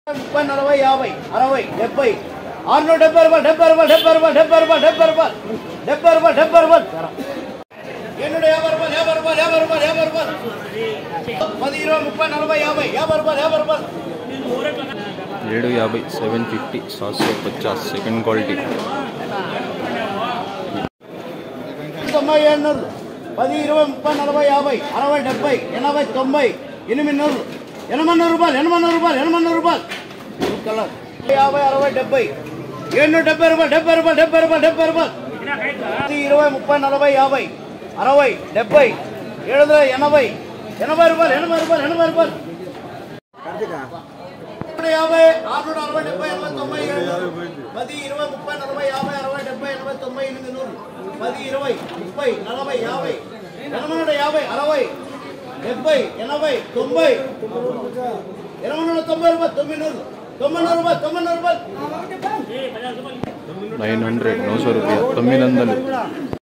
ముప్పై నలభై యాభై అరవై డెబ్బై ఆరునూట డెబ్బై రూపాయలు డెబ్బై రూపాయలు డెబ్బై రూపాయలు డెబ్బై రూపాయలు డెబ్బై రూపాయలు డెబ్బై రూపాయలు డెబ్బై రూపాయలు ఎన్నుడు యాభై రూపాయలు యాభై రూపాయలు యాభై రూపాయలు యాభై రూపాయలు పది ఇరవై ముప్పై నలభై యాభై యాభై రూపాయలు యాభై రూపాయలు ఏడు యాభై సెవెన్ ఫిఫ్టీ సాत सौ पचास सेकंड क्वालिटी తొంభై ఏడు నూరు పది ఇరవై ముప్పై నలభై యాభై అరవై డెబ్బై ఎనభై తొంభై ఎనిమిది నూరు ఎనభై నూరు రూపాయలు ఎనభై నూరు రూపాయలు ఎనభై నూరు రూపాయలు కలర్ యాభై అరవై డెబ్బై ఏడు డెబ్బై రూపాయలు డెబ్బై రూపాయలు డెబ్బై రూపాయలు డెబ్బై రూపాయలు పది ఇరవై ముప్పై నలభై యాభై అరవై డెబ్బై ఏడు వందల ఎనభై ఎనభై రూపాయలు ఎనభై రూపాయలు ఎనభై రూపాయలు ఇప్పుడు యాభై ఆరు నూట అరవై డెబ్బై ఎనభై తొంభై ఏడు పది ఇరవై ముప్పై నలభై యాభై అరవై డెబ్బై ఎనభై తొంభై ఎనిమిది నూరు పది ఇరవై ముప్పై నలభై యాభై ఎనభై నూట యాభై అరవై డెబ్బై ఎనభై తొంభై ఎనభై నూట తొంభై రూపాయలు తొమ్మిది నూరు తొంభై నూరు రూపాయలు తొంభై నూరు రూపాయలు నైన్ హండ్రెడ్ నौ सौ रुपया తొమ్మిది వందలు